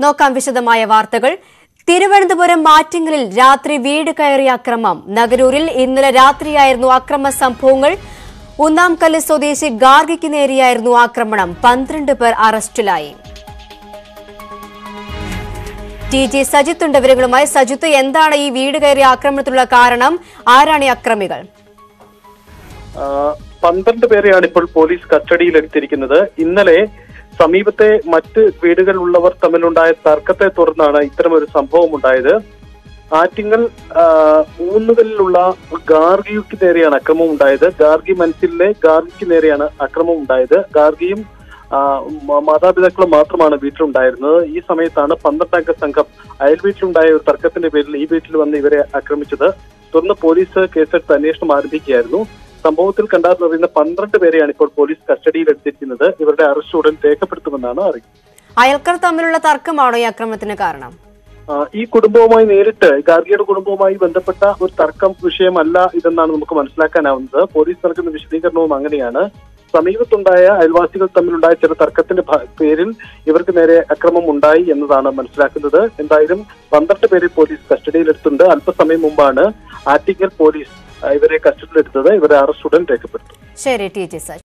നോക്കാം വിശദമായ വാർത്തകൾ തിരുവനന്തപുരം മാറ്റിങ്ങലിൽ രാത്രി വീട് കയറിയ അക്രമം നഗരൂരിൽ ഇന്നലെ രാത്രിയായിരുന്നു അക്രമ സംഭവങ്ങൾ ഒന്നാംകല്ല് സ്വദേശി ഗാർഗിക്ക് നേരെയായിരുന്നു ആക്രമണം പന്ത്രണ്ട് പേർ അറസ്റ്റിലായി ടി ജി സജിത്ത് ഉണ്ട് വിവരങ്ങളുമായി സജിത്ത് എന്താണ് ഈ വീട് കയറിയ ആക്രമണത്തിലുള്ള കാരണം ആരാണ് ഈ അക്രമികൾ ആ, പന്ത്രണ്ട് പേരെയാണ് ഇപ്പോൾ പോലീസ് കസ്റ്റഡിയിലെടുത്തിരിക്കുന്നത് ഇന്നലെ സമീപത്തെ മറ്റ് വീടുകളിലുള്ളവർ തമ്മിലുണ്ടായ തർക്കത്തെ തുടർന്നാണ് ഇത്തരമൊരു സംഭവം ഉണ്ടായത് ആറ്റിങ്ങൽ ആ, മൂന്നുകളിലുള്ള ഗാർഗിക്ക് നേരെയാണ് അക്രമം ഉണ്ടായത് ഗാർഗി മനസ്സിലെ ഗാർഗിക്ക് നേരെയാണ് അക്രമം ഉണ്ടായത് ഗാർഗിയും ആ, മ- മാതാപിതാക്കളും മാത്രമാണ് വീട്ടിലുണ്ടായിരുന്നത് ഈ സമയത്താണ് പന്ത്രണ്ടംഗ സംഘം അയൽ വീട്ടിലുണ്ടായ ഒരു തർക്കത്തിന്റെ പേരിൽ ഈ വീട്ടിൽ വന്ന് ഇവരെ ആക്രമിച്ചത് തുടർന്ന് പോലീസ് കേസെടുത്ത് അന്വേഷണം ആരംഭിക്കുകയായിരുന്നു സംഭവത്തിൽ കണ്ടാർന്നറിയുന്ന പന്ത്രണ്ട് പേരെയാണ് ഇപ്പോൾ പോലീസ് കസ്റ്റഡിയിൽ എടുത്തിരിക്കുന്നത് ഇവരുടെ അറസ്റ്റ് ഉടൻ രേഖപ്പെടുത്തുമെന്നാണ് അറിയുന്നത് അയൽക്കാർ തമ്മിലുള്ള തർക്കമാണോ ഈ ആക്രമണത്തിന് കാരണം ആ, ഈ കുടുംബവുമായി നേരിട്ട് ഗാർഗിയുടെ കുടുംബവുമായി ബന്ധപ്പെട്ട ഒരു തർക്കം വിഷയമല്ല ഇതെന്നാണ് നമുക്ക് മനസ്സിലാക്കാനാവുന്നത് പോലീസ് നൽകുന്ന വിശദീകരണവും അങ്ങനെയാണ് സമീപത്തുണ്ടായ അയൽവാസികൾ തമ്മിലുണ്ടായ ചില തർക്കത്തിന്റെ ഭ- പേരിൽ ഇവർക്ക് നേരെ അക്രമം ഉണ്ടായി എന്നതാണ് മനസ്സിലാക്കുന്നത് എന്തായാലും പന്ത്രണ്ട് പേരെ പോലീസ് കസ്റ്റഡിയിലെടുത്തിട്ടുണ്ട് അല്പസമയം മുമ്പാണ് ആറ്റിങ്ങൽ പോലീസ് ആ, ഇവരെ കസ്റ്റഡിയിലെടുത്തത് ഇവരെ അറസ്റ്റ് ഉടൻ രേഖപ്പെടുത്തും ശരി ടി ജി സജിത്ത്